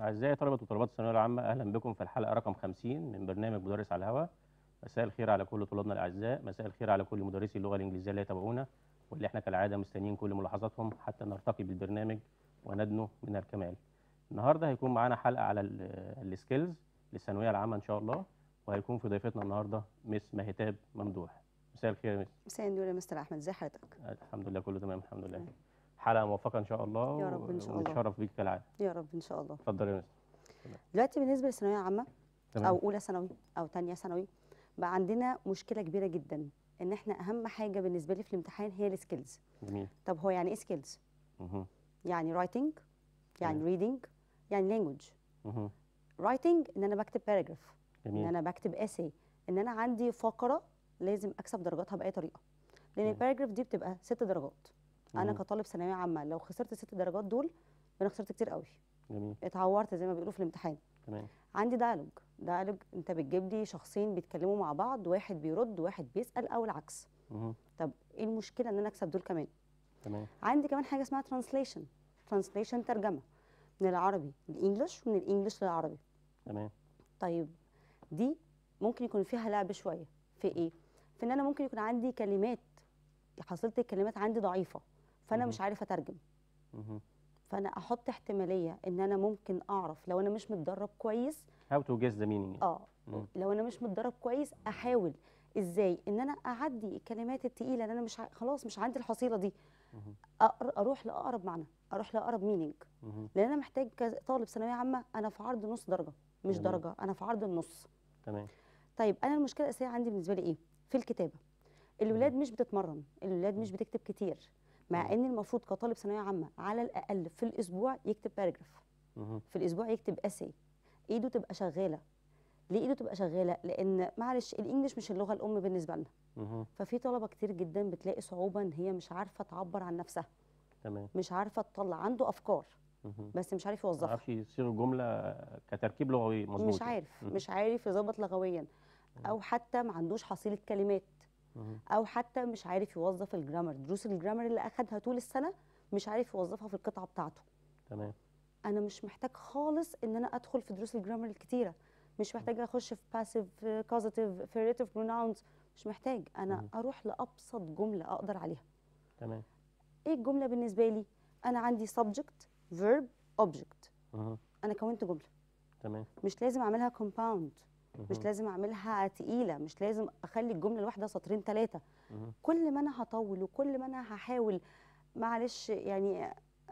أعزائي طلبة وطلبات الثانوية العامة أهلا بكم في الحلقة رقم 50 من برنامج مدرس على الهواء مساء الخير على كل طلابنا الأعزاء مساء الخير على كل مدرسي اللغة الإنجليزية اللي يتابعونا واللي احنا كالعادة مستنيين كل ملاحظاتهم حتى نرتقي بالبرنامج وندنو من الكمال النهاردة هيكون معانا حلقة على السكيلز للثانوية العامة إن شاء الله وهيكون في ضيفتنا النهاردة مس مهتاب ممدوح مساء الخير يا مس مساء النور يا مستر احمد ازي حضرتك الحمد لله كله تمام الحمد لله حلقة موفقة إن شاء الله يا رب إن شاء الله. ونتشرف بيك كالعادة يا رب ان شاء الله اتفضل يا مس دلوقتي بالنسبه للثانويه العامه تمام او اولى ثانوي او ثانيه ثانوي بقى عندنا مشكله كبيره جدا ان احنا اهم حاجه بالنسبه لي في الامتحان هي السكيلز جميل طب هو يعني ايه سكيلز مهم. يعني رايتنج يعني ريدنج يعني لانجوج مهم. رايتنج ان انا بكتب باراجراف ان جميل انا بكتب اسي ان انا عندي فقره لازم اكسب درجاتها باي طريقه لان مم. الباراجراف دي بتبقى ست درجات انا مهم. كطالب ثانويه عامه لو خسرت الست درجات دول انا خسرت كتير قوي جميل اتعورت زي ما بيقولوا في الامتحان تمام عندي ديالوج ديالوج انت بتجيب لي شخصين بيتكلموا مع بعض واحد بيرد واحد بيسال او العكس مهم. طب ايه المشكله ان انا اكسب دول كمان تمام عندي كمان حاجه اسمها ترانسليشن ترانسليشن ترجمه من العربي للانجليش ومن الانجليش للعربي تمام طيب دي ممكن يكون فيها لعب شويه في ايه في ان انا ممكن يكون عندي كلمات حصيله الكلمات عندي ضعيفه فانا مهم. مش عارفه اترجم مهم. فانا احط احتماليه ان انا ممكن اعرف لو انا مش متدرب كويس how to guess the meaning اه مم. لو انا مش متدرب كويس احاول ازاي ان انا اعدي الكلمات التقيله اللي انا مش ع... خلاص مش عندي الحصيله دي مهم. أقر... اروح لاقرب معنى اروح لاقرب مينينج مهم. لان انا محتاج كطالب ثانويه عامه انا في عرض نص درجه مش جميل. درجه انا في عرض النص تمام طيب انا المشكله الاساسيه عندي بالنسبه لي ايه في الكتابه الولاد مش بتتمرن الولاد مش بتكتب كتير مع مم. ان المفروض كطالب ثانويه عامه على الاقل في الاسبوع يكتب باراجراف مهم. في الاسبوع يكتب اسي ايده تبقى شغاله ليه ايده تبقى شغاله لان معلش الانجليش مش اللغه الام بالنسبه لنا مهم. ففي طلبه كتير جدا بتلاقي صعوبه ان هي مش عارفه تعبر عن نفسها تمام مش عارفه تطلع عنده افكار مهم. بس مش عارف ما يوظفها اعرفش يصيغ الجمله كتركيب لغوي مظبوط مش عارف مم. مش عارف يظبط لغويا او حتى ما عندوش حصيله كلمات مهم. او حتى مش عارف يوظف الجرامر دروس الجرامر اللي اخدها طول السنه مش عارف يوظفها في القطعه بتاعته تمام انا مش محتاج خالص ان انا ادخل في دروس الجرامر الكتيره مش محتاج اخش في باسيف كوزيتيف فيريتيف بروناونز مش محتاج انا مم. اروح لابسط جمله اقدر عليها تمام ايه الجمله بالنسبه لي انا عندي subject verb object مهم. انا كونت جمله تمام مش لازم اعملها compound مش مهم. لازم اعملها تقيله مش لازم اخلي الجمله الواحده سطرين ثلاثه مهم. كل ما انا هطول وكل ما انا هحاول معلش يعني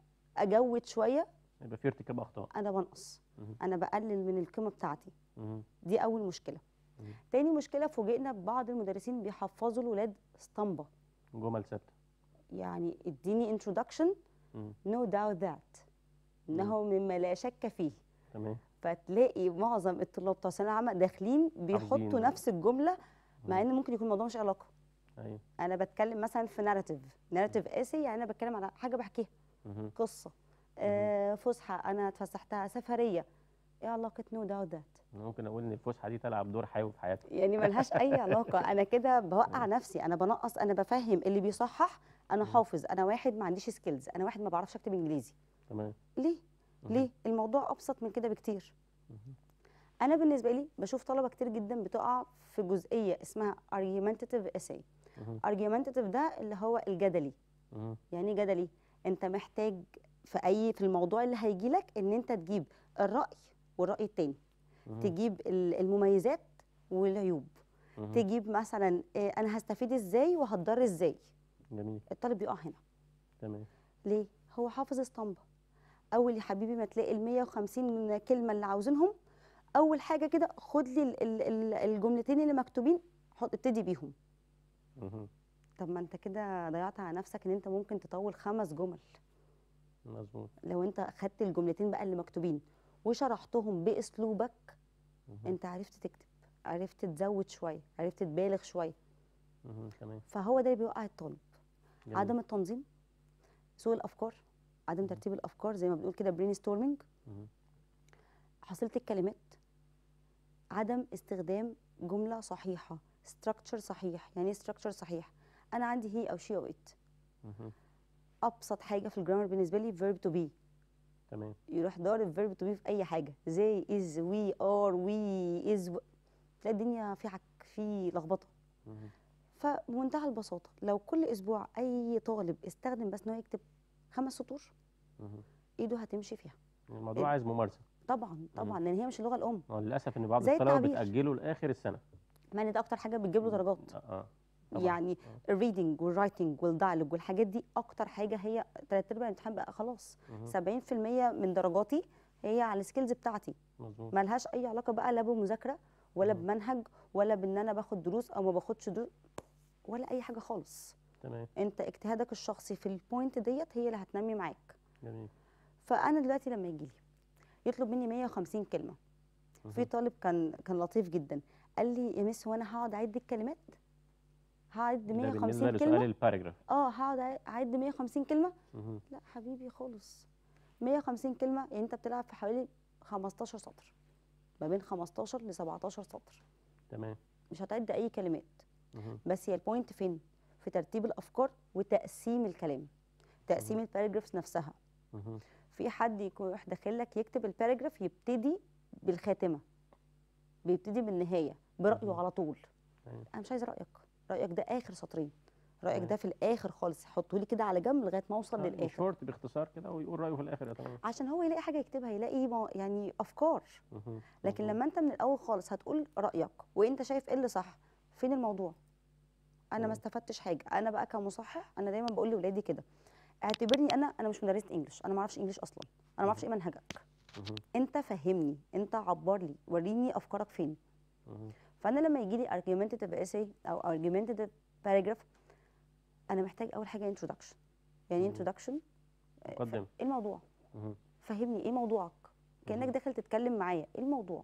اجود شويه يبقى في ارتكاب اخطاء انا بنقص مهم. انا بقلل من القيمه بتاعتي مهم. دي اول مشكله مم. تاني مشكله فوجئنا ببعض المدرسين بيحفظوا الولاد اسطمبه جمل ثابته يعني اديني introduction مم. no doubt that انه مما لا شك فيه تمام فتلاقي معظم الطلاب بتوع الثانويه العامه داخلين بيحطوا حافظين. نفس الجمله مع مم. ان ممكن يكون الموضوع مش علاقه ايوه انا بتكلم مثلا في ناراتيف ناراتيف اسي يعني انا بتكلم على حاجه بحكيها مهم. قصه آه فسحه انا اتفسحتها سفريه ايه علاقه نو داوت ذات أنا ممكن اقول ان الفسحه دي تلعب دور حيوي في حياتك يعني ملهاش اي علاقه انا كده بوقع نفسي انا بنقص انا بفهم اللي بيصحح انا حافظ انا واحد ما عنديش سكيلز انا واحد ما بعرفش اكتب انجليزي تمام ليه مهم. ليه الموضوع ابسط من كده بكتير مهم. انا بالنسبه لي بشوف طلبه كتير جدا بتقع في جزئيه اسمها argumentative essay مهم. argumentative ده اللي هو الجدلي مهم. يعني إيه جدلي انت محتاج في اي في الموضوع اللي هيجي لك ان انت تجيب الراي والراي التاني مهم. تجيب ال- المميزات والعيوب مهم. تجيب مثلا آه، انا هستفيد ازاي وهتضر ازاي جميل الطالب بيقع هنا تمام ليه هو حافظ اسطمبه اول يا حبيبي ما تلاقي ال 150 كلمه اللي عاوزينهم اول حاجه كده خد لي ال- ال- ال- الجملتين اللي مكتوبين حط ابتدي بيهم مهم. طب ما انت كده ضيعت على نفسك ان انت ممكن تطول خمس جمل مظبوط لو انت خدت الجملتين بقى اللي مكتوبين وشرحتهم باسلوبك مهم. انت عرفت تكتب عرفت تزود شويه عرفت تبالغ شويه مهم. تمام فهو ده اللي بيوقع الطالب جميل. عدم التنظيم سوء الافكار عدم ترتيب الافكار زي ما بنقول كده برين ستورمنج مهم. حصيله الكلمات عدم استخدام جمله صحيحه ستراكشر صحيح يعني ايه ستراكشر صحيح انا عندي هي او شي او ات مهم. ابسط حاجه في الجرامر بالنسبه لي verb to be تمام يروح ضارب فيرب تو بي في اي حاجه زي از وي ار وي از تلاقي الدنيا في عك في لخبطه مهم. فبمنتهى البساطه لو كل اسبوع اي طالب استخدم بس ان هو يكتب خمس سطور مهم. ايده هتمشي فيها الموضوع عايز ممارسه طبعا طبعا لان هي مش اللغه الام هو للاسف ان بعض زي الطلبه التعبير. بتاجله لاخر السنه مع ان ده اكتر حاجه بتجيب له درجات اه اه طبعاً. يعني الريدنج والرايتنج والدايلوج والحاجات دي اكتر حاجه هي تلات ارباع الامتحان بقى خلاص مهم. 70% من درجاتي هي على السكيلز بتاعتي مظبوط ملهاش اي علاقه بقى لا بمذاكره ولا مم. بمنهج ولا بان انا باخد دروس او ما باخدش دروس ولا اي حاجه خالص تمام انت اجتهادك الشخصي في البوينت ديت هي اللي هتنمي معاك جميل فانا دلوقتي لما يجي لي يطلب مني 150 كلمه في مهم. طالب كان كان لطيف جدا قال لي يا مس هو انا هقعد اعد الكلمات هعد ده بالنسبه 150 لسؤال كلمه الباراجراف اه هقعد اعد 150 كلمه مهم. لا حبيبي خالص 150 كلمه يعني انت بتلعب في حوالي 15 سطر ما بين 15 ل 17 سطر تمام مش هتعد اي كلمات مهم. بس هي البوينت فين في ترتيب الافكار وتقسيم الكلام تقسيم الباراجرافز نفسها مهم. في حد يكون يروح داخل لك يكتب الباراجراف يبتدي بالخاتمه بيبتدي بالنهايه برايه مهم. على طول أيوة. انا مش عايزه رايك رايك ده اخر سطرين رايك تمام. ده في الاخر خالص حطه لي كده على جنب لغايه ما اوصل آه، للاخر شورت باختصار كده ويقول رايه في الاخر يا تمام عشان هو يلاقي حاجه يكتبها يلاقي مو- يعني افكار مهم. لكن مظبوط. لما انت من الاول خالص هتقول رايك وانت شايف ايه اللي صح فين الموضوع انا مم. ما استفدتش حاجه انا بقى كمصحح انا دايما بقول لاولادي كده اعتبرني انا انا مش مدرسه انجلش انا ما اعرفش انجلش اصلا انا ما اعرفش ايه منهجك مهم. انت فهمني انت عبر لي وريني افكارك فين مهم. فانا لما يجي لي argumentative essay او argumentative paragraph انا محتاج اول حاجه introduction يعني مم. introduction آه، ف- مقدم. ايه الموضوع مهم. فهمني ايه موضوعك كانك مهم. داخل تتكلم معايا ايه الموضوع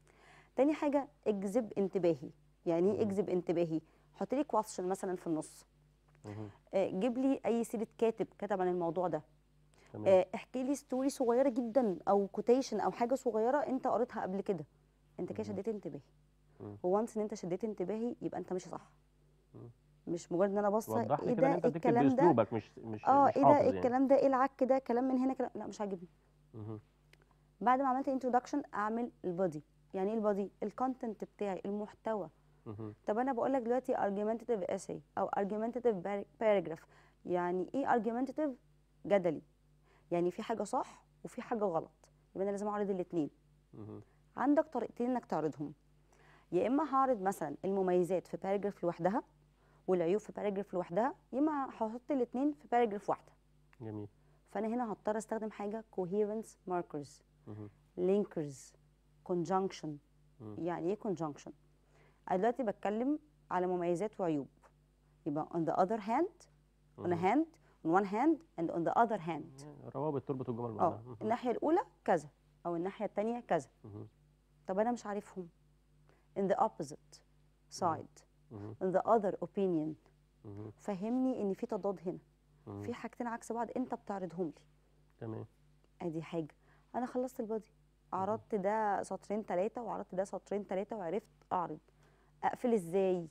تاني حاجه اجذب انتباهي يعني ايه مهم. اجذب انتباهي حط لي question مثلا في النص مهم. آه، جيب لي اي سيره كاتب كتب عن الموضوع ده تمام آه، احكي لي ستوري صغيره جدا او كوتيشن او حاجه صغيره انت قريتها قبل كده انت كده مهم. شديت انتباهي مم. وانس ان انت شديت انتباهي يبقى انت ماشي صح مم. مش مجرد ان انا باصه وضح ايه لي كده ده ان انت بتكتب الكلام ده باسلوبك مش مش اه مش ايه حافظ ده يعني. الكلام ده ايه العك ده كلام من هنا كلام لا مش عاجبني مهم. بعد ما عملت انتروداكشن اعمل البادي يعني ايه البادي الكونتنت بتاعي المحتوى مهم. طب انا بقول لك دلوقتي argumentative essay او argumentative par- paragraph يعني ايه argumentative جدلي يعني في حاجه صح وفي حاجه غلط يبقى انا لازم اعرض الاثنين مهم. عندك طريقتين انك تعرضهم يا اما هعرض مثلا المميزات في باراجراف لوحدها والعيوب في باراجراف لوحدها يا اما هحط الاثنين في باراجراف واحده جميل فانا هنا هضطر استخدم حاجه coherence markers مهم. linkers conjunction مم. يعني ايه conjunction انا دلوقتي بتكلم على مميزات وعيوب يبقى on the other hand on a مهم. hand on one hand and on the other hand يعني روابط تربط الجمل اه ببعضها مهم. الناحيه الاولى كذا او الناحيه الثانيه كذا مهم. طب انا مش عارفهم in the opposite side مهم. in the other opinion مهم. فهمني ان في تضاد هنا مهم. في حاجتين عكس بعض انت بتعرضهم لي تمام ادي حاجه انا خلصت البادي عرضت ده سطرين ثلاثه وعرضت ده سطرين ثلاثه وعرفت اعرض اقفل ازاي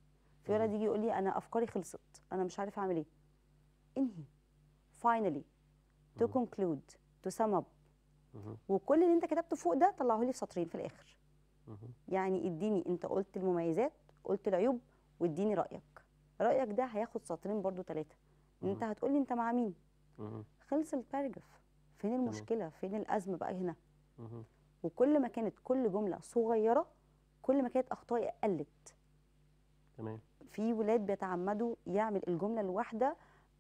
في ولد مهم. يجي يقول لي انا افكاري خلصت انا مش عارف اعمل ايه انهي finally to مهم. conclude to sum up مهم. وكل اللي انت كتبته فوق ده طلعه لي في سطرين في الاخر مهم. يعني اديني انت قلت المميزات قلت العيوب واديني رايك رايك ده هياخد سطرين برضو ثلاثه انت مهم. هتقولي انت مع مين مهم. خلص الباراجراف فين المشكله فين الازمه بقى هنا مهم. وكل ما كانت كل جمله صغيره كل ما كانت اخطائي قلت تمام في ولاد بيتعمدوا يعمل الجمله الواحده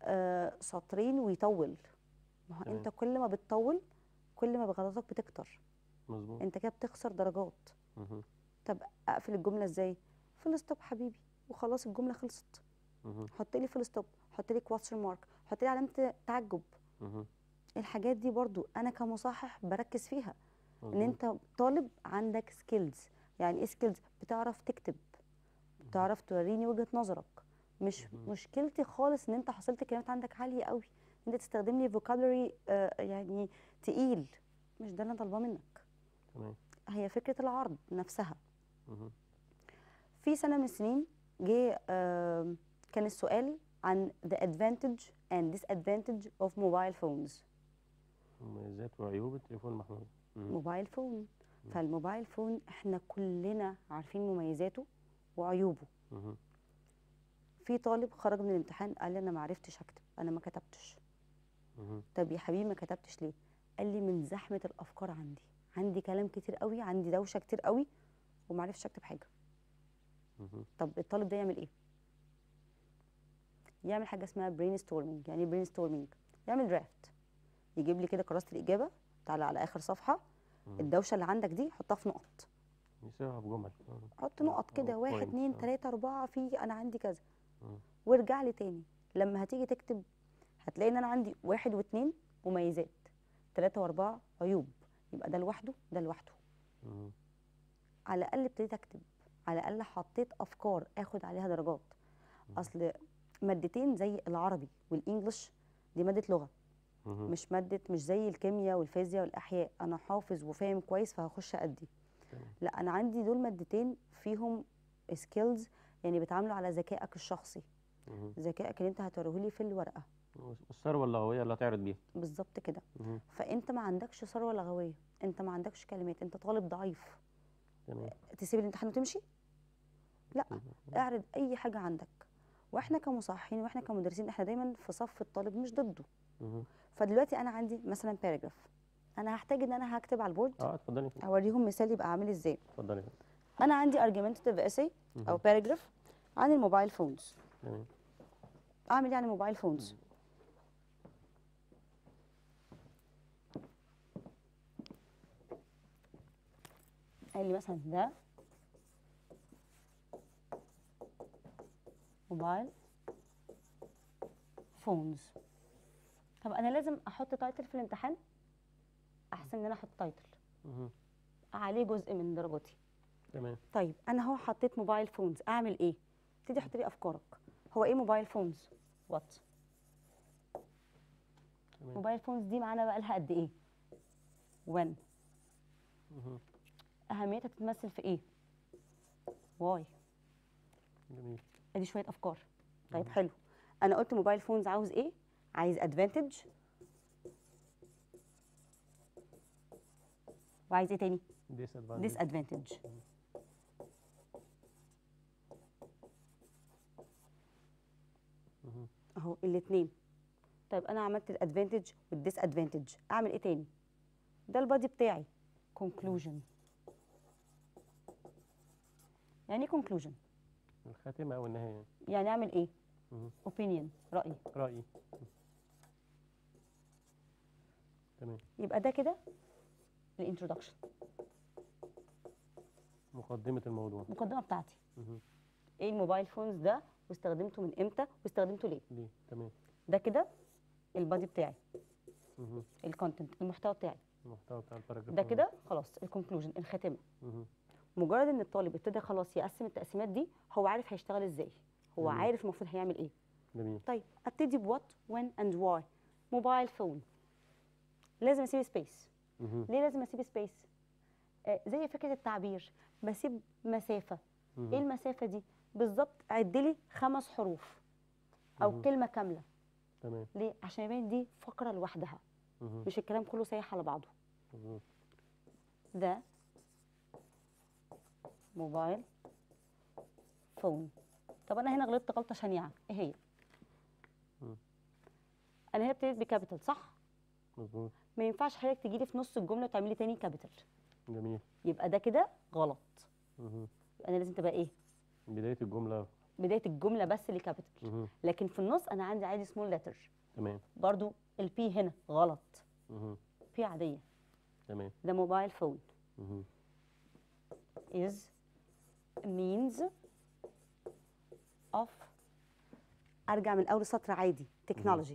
آه سطرين ويطول ما هو تمام. انت كل ما بتطول كل ما غلطاتك بتكتر مظبوط انت كده بتخسر درجات مهم. طب اقفل الجمله ازاي فول ستوب حبيبي وخلاص الجمله خلصت مهم. حط لي فول ستوب حط لي كواتشر مارك حط لي علامه تعجب مهم. الحاجات دي برضو انا كمصحح بركز فيها ان مظبوط. انت طالب عندك سكيلز يعني ايه سكيلز بتعرف تكتب بتعرف توريني وجهة نظرك مش مهم. مشكلتي خالص ان انت حصلت كلمات عندك عالية قوي انت تستخدم لي فوكابلري يعني تقيل مش ده اللي انا طالباه منك تمام هي فكرة العرض نفسها مهم. في سنة من السنين جه آم، كان السؤال عن the advantage and disadvantage of mobile phones مميزات وعيوب التليفون المحمول مم. موبايل فون مم. فالموبايل فون احنا كلنا عارفين مميزاته وعيوبه مم. في طالب خرج من الامتحان قال لي انا ما عرفتش اكتب انا ما كتبتش مم. طب يا حبيبي ما كتبتش ليه قال لي من زحمه الافكار عندي عندي كلام كتير قوي عندي دوشه كتير قوي وما عرفتش اكتب حاجه مم. طب الطالب ده يعمل ايه يعمل حاجه اسمها برين ستورمنج يعني برين ستورمنج يعمل درافت يجيب لي كده كراسه الاجابه تعالى على اخر صفحه مم. الدوشه اللي عندك دي حطها في نقط يسيبها بجمل آه. حط نقط أو كده واحد points، اتنين آه. تلاته اربعه في انا عندي كذا مم. وارجع لي تاني لما هتيجي تكتب هتلاقي ان انا عندي واحد واتنين مميزات تلاته واربعه عيوب يبقى ده لوحده ده لوحده مم. على الاقل ابتديت اكتب على الاقل حطيت افكار اخد عليها درجات مم. اصل مادتين زي العربي والانجليش دي ماده لغه مم. مش ماده مش زي الكيمياء والفيزياء والاحياء انا حافظ وفاهم كويس فهخش ادي تمام. لا انا عندي دول مادتين فيهم سكيلز يعني بيتعاملوا على ذكائك الشخصي مم. ذكائك اللي انت هتوريهولي في الورقه والثروه اللغويه اللي هتعرض بيها بالظبط كده مم. فانت ما عندكش ثروه لغويه انت ما عندكش كلمات انت طالب ضعيف تمام تسيب الامتحان وتمشي لا اعرض اي حاجه عندك واحنا كمصححين واحنا كمدرسين احنا دايما في صف الطالب مش ضده مم. فدلوقتي انا عندي مثلا باراجراف انا هحتاج ان انا هكتب على البورد اه اتفضلي اوريهم مثال يبقى عامل ازاي اتفضلي انا عندي argumentative essay او مم. باراجراف عن الموبايل فونز تمام اعمل يعني موبايل فونز قال لي مثلا ده موبايل فونز طب انا لازم احط تايتل في الامتحان احسن ان انا احط تايتل مم. عليه جزء من درجاتي تمام طيب انا هو حطيت موبايل فونز اعمل ايه ابتدي احط لي افكارك هو ايه موبايل فونز وات تمام موبايل فونز دي معانا بقى لها قد ايه وين مم. اهميتها تتمثل في ايه واي جميل ادي شويه افكار طيب حلو انا قلت موبايل فونز عاوز ايه عايز ادفانتج وعايز ايه تاني ديس ديس ادفانتج اهو الاثنين طيب انا عملت الادفانتج والديس ادفانتج اعمل ايه تاني ده البادي بتاعي كونكلوجن يعني ايه كونكلوجن الخاتمه او النهايه يعني اعمل ايه مم. اوبينيون رايي رايي تمام يبقى ده كده الانترودكشن مقدمه الموضوع المقدمه بتاعتي مم. ايه الموبايل فونز ده واستخدمته من امتى واستخدمته ليه ليه تمام ده كده البادي بتاعي مم. الكونتنت المحتوى بتاعي المحتوى بتاع الباراجراف ده كده خلاص الكونكلوجن الخاتمه مم. مجرد ان الطالب ابتدى خلاص يقسم التقسيمات دي هو عارف هيشتغل ازاي هو جميل. عارف المفروض هيعمل ايه جميل طيب ابتدي بوات وين اند واي موبايل فون لازم اسيب سبيس مم. ليه لازم اسيب سبيس آه زي فكره التعبير بسيب مسافه مم. ايه المسافه دي بالظبط عد لي خمس حروف او مهم. كلمه كامله تمام ليه عشان يبان دي فقره لوحدها مم. مش الكلام كله سايح على بعضه مظبوط ده موبايل فون طب انا هنا غلطت غلطه شنيعه ايه هي مم. انا هنا ابتديت بكابيتال صح مظبوط ما ينفعش حضرتك تجي لي في نص الجمله وتعملي تاني كابيتال جميل يبقى ده كده غلط مم. يبقى انا لازم تبقى ايه بدايه الجمله بدايه الجمله بس اللي كابيتال مم. لكن في النص انا عندي عادي سمول لتر تمام برضو البي هنا غلط مم. بي عاديه تمام ده موبايل فون مم. is means of ارجع من اول سطر عادي تكنولوجي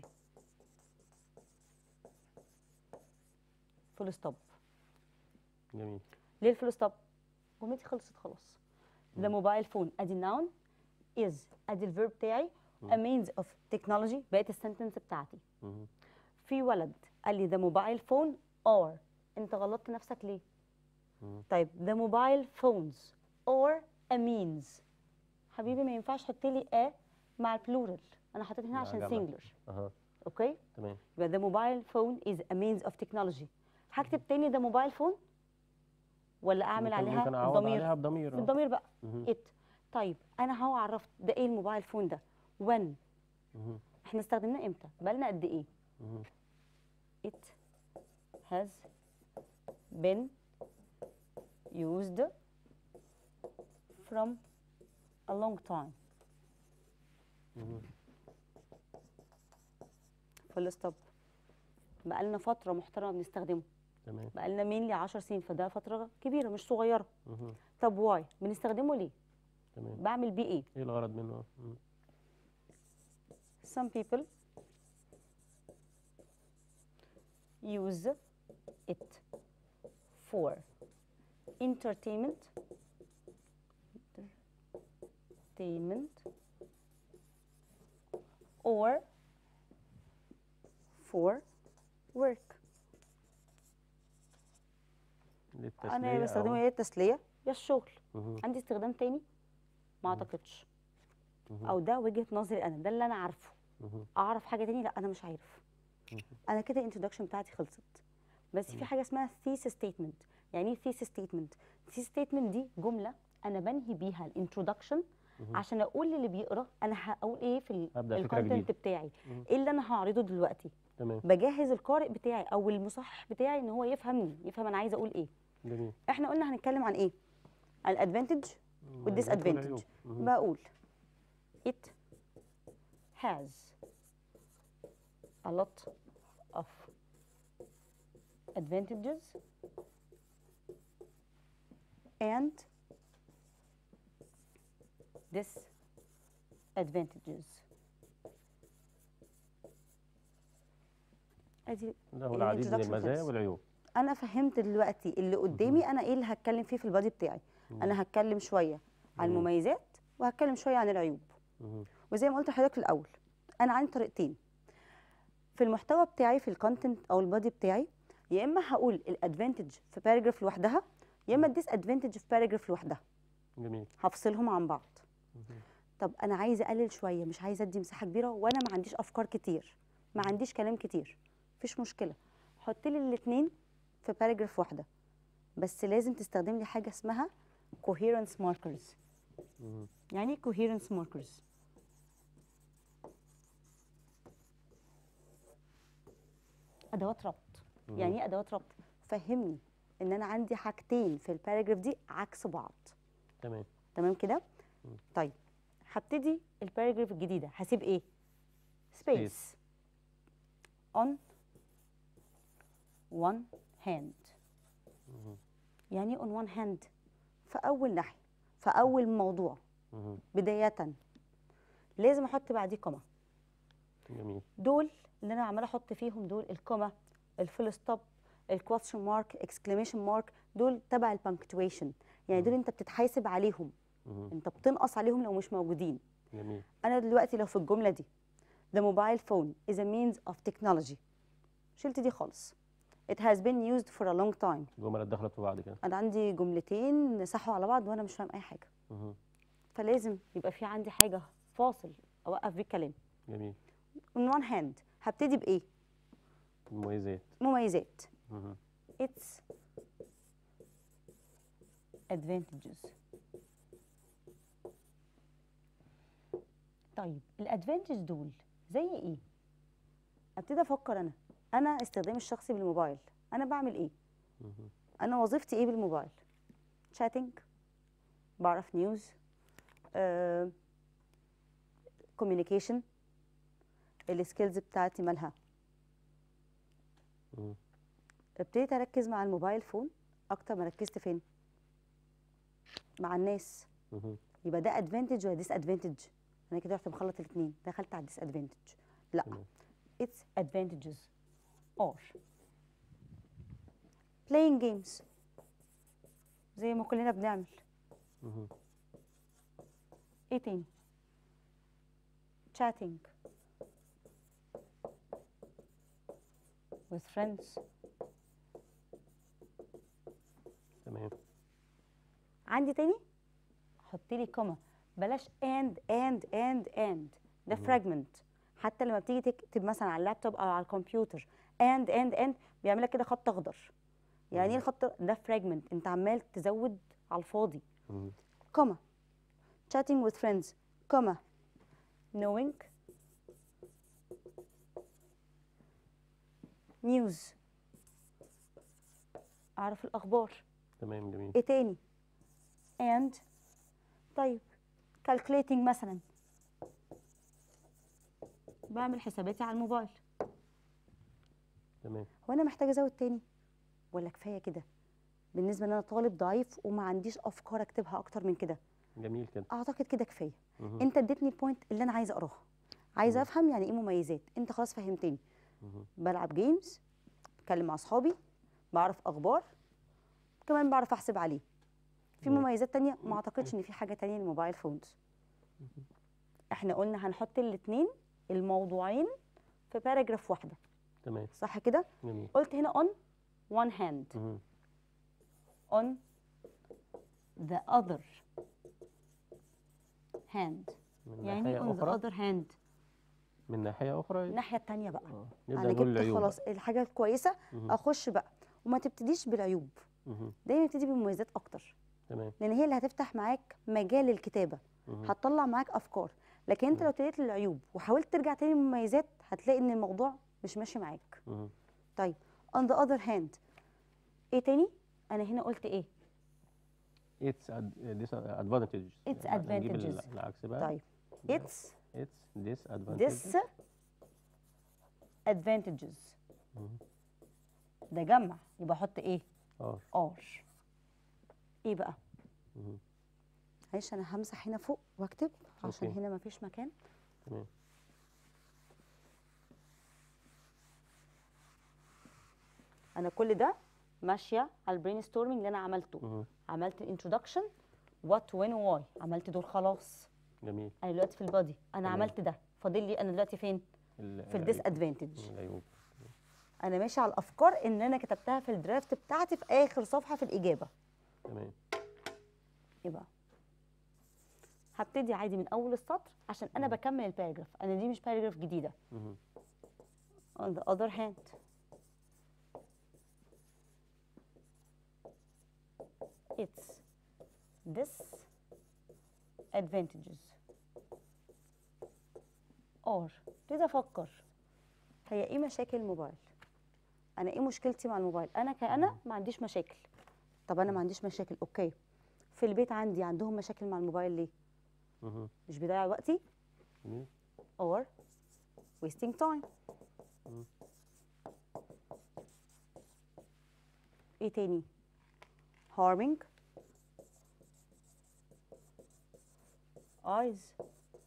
فول ستوب جميل ليه الفول ستوب جملتي خلصت خلاص ده موبايل فون ادي الناون is ادي الفيرب بتاعي a means of technology بقت السنتنس بتاعتي مم. في ولد قال لي ده موبايل فون or انت غلطت نفسك ليه مم. طيب ده موبايل فونز or a means حبيبي ما ينفعش تحط لي a مع البلورال انا حطيت هنا مع عشان جمع. سنجلر اها اوكي تمام يبقى the mobile phone is a means of technology هكتب تاني ده موبايل فون ولا اعمل ممكن- عليها ممكن اعوض ضمير عليها بضمير آه. بالضمير بقى مهم. it طيب انا هو عرفت ده ايه الموبايل فون ده when مهم. احنا استخدمناه امتى بقالنا قد ايه مهم. it has been used from a long time مهم. full stop بقالنا فترة محترمة بنستخدمه تمام بقالنا مينلي 10 سنين فده فترة كبيرة مش صغيرة مهم. طب واي بنستخدمه ليه تمام بعمل بيه ايه ايه الغرض منه مم. some people use it for entertainment entertainment or for work للتسلية انا يا بستخدمه أو- يا التسليه يا الشغل مهم. عندي استخدام تاني ما اعتقدش مهم. او ده وجهه نظري انا ده اللي انا عارفه مهم. اعرف حاجه تاني لا انا مش عارف مهم. انا كده الانترودكشن بتاعتي خلصت بس في حاجه اسمها thesis statement يعني ايه thesis statement thesis statement دي جمله انا بنهي بيها الانترودكشن مهم. عشان اقول للي بيقرا انا هقول ايه في هبدأ فكرة الكونتنت جديدة. بتاعي مهم. ايه اللي انا هعرضه دلوقتي تمام بجهز القارئ بتاعي او المصحح بتاعي ان هو يفهمني يفهم انا عايزه اقول ايه جميل احنا قلنا هنتكلم عن ايه عن الادفانتج والديس مميزات ادفانتج والعيوب. مهم. بقول it has a lot of advantages and disadvantages ادي له العديد من الintroduction المزايا خلص. والعيوب انا فهمت دلوقتي اللي قدامي انا ايه اللي هتكلم فيه في البادي بتاعي انا هتكلم شويه عن مم. المميزات وهتكلم شويه عن العيوب مهم. وزي ما قلت لحضرتك في الاول انا عندي طريقتين في المحتوى بتاعي في الكونتنت او البادي بتاعي يا اما هقول الادفانتج في باراجراف لوحدها يا اما الديس ادفانتج في باراجراف لوحدها جميل هفصلهم عن بعض مهم. طب انا عايزه اقلل شويه مش عايزه ادي مساحه كبيره وانا ما عنديش افكار كتير ما عنديش كلام كتير مفيش مشكله حط لي الاثنين في باراجراف واحده بس لازم تستخدم لي حاجه اسمها coherence markers مهم. يعني ايه coherence markers ادوات ربط مهم. يعني ايه ادوات ربط فهمني ان انا عندي حاجتين في الباراجراف دي عكس بعض تمام تمام كده مم. طيب هبتدي الباراجراف الجديده هسيب ايه سبيس on one hand مهم. يعني on one hand في اول ناحيه في اول موضوع مهم. بدايه لازم احط بعديه كوما جميل دول اللي انا عماله احط فيهم دول الكوما الفول ستوب الكويستشن مارك اكسكليميشن مارك دول تبع البنكتويشن يعني دول انت بتتحاسب عليهم مهم. انت بتنقص عليهم لو مش موجودين جميل انا دلوقتي لو في الجمله دي the mobile phone is a means of technology شلت دي خالص it has been used for a long time الجمل اتدخلت في بعض كده انا عندي جملتين صحوا على بعض وانا مش فاهم اي حاجه مهم. فلازم يبقى في عندي حاجه فاصل اوقف بيه الكلام جميل on one hand هبتدي بايه المميزات مميزات مهم. its advantages طيب الادفانتج دول زي ايه ابتدي افكر انا انا استخدامي الشخصي بالموبايل انا بعمل ايه مهم. انا وظيفتي ايه بالموبايل شاتنج بعرف نيوز كوميونيكيشن السكيلز بتاعتي مالها مهم. ابتديت اركز مع الموبايل فون اكتر ما ركزت فين مع الناس مهم. يبقى ده ادفانتج ولا ديس ادفانتج انا كده رحت مخلط الاثنين دخلت على الديس ادفانتج لا تمام. its advantages are playing games زي ما كلنا بنعمل مهم. ايه تاني chatting with friends تمام عندي تاني حط لي كوما بلاش and and and and ده مهم. fragment حتى لما بتيجي تكتب مثلا على اللابتوب او على الكمبيوتر اند اند اند بيعمل لك كده خط اخضر يعني ايه مم. الخط ده فراجمنت انت عمال تزود على الفاضي مهم. comma chatting with friends comma knowing news اعرف الاخبار تمام جميل ايه تاني and طيب calculating مثلا بعمل حساباتي على الموبايل تمام هو انا محتاجه ازود تاني ولا كفايه كده بالنسبه ان انا طالب ضعيف وما عنديش افكار اكتبها اكتر من كده جميل كده اعتقد كده كفايه مهم. انت اديتني البوينت اللي انا عايزه اقراها عايزه مم. افهم يعني ايه مميزات انت خلاص فهمتني مهم. بلعب جيمز بتكلم مع اصحابي بعرف اخبار كمان بعرف احسب عليه في مم. مميزات تانية ما اعتقدش ان في حاجه تانية للموبايل فونز احنا قلنا هنحط الاثنين الموضوعين في باراجراف واحده تمام صح كده جميل قلت هنا on one hand مهم. on the other hand من يعني ناحية on the أخرى other hand من ناحية أخرى الناحيه التانية بقى آه. نبدأ انا نقول جبت العيوب خلاص الحاجه الكويسه مهم. اخش بقى وما تبتديش بالعيوب مهم. دايما ابتدي بالمميزات اكتر تمام لان هي اللي هتفتح معاك مجال الكتابه مهم. هتطلع معاك افكار لكن انت مم. لو ابتديت للعيوب وحاولت ترجع تاني للمميزات هتلاقي ان الموضوع مش ماشي معاك مهم. طيب on the other hand ايه تاني انا هنا قلت ايه It's ad- disadvantages It's يعني نجيب ال- advantages. العكس بقى طيب it's It's disadvantages disadvantages مهم. ده جمع يبقى احط ايه اه are ايه بقى مهم. معلش انا همسح هنا فوق واكتب عشان أوكي. هنا مفيش مكان تمام انا كل ده ماشيه على البرين ستورمنج اللي انا عملته مهم. عملت الانترودكشن وات وين واي عملت دول خلاص جميل انا دلوقتي في البادي انا تمام. عملت ده فاضل لي انا دلوقتي فين ال- في الديس ادفانتج العيوب انا ماشي على الافكار ان انا كتبتها في الدرافت بتاعتي في اخر صفحه في الاجابه تمام يبقى هبتدي عادي من اول السطر عشان انا مم. بكمل الباراجراف انا دي مش باراجراف جديده مهم. on the other hand it's this advantages or ابتدي افكر هي ايه مشاكل الموبايل انا ايه مشكلتي مع الموبايل انا كأنا ما عنديش مشاكل طب انا ما عنديش مشاكل اوكي في البيت عندي عندهم مشاكل مع الموبايل ليه مهم. مش بيضيع وقتي جميل or wasting time مم. ايه تاني harming eyes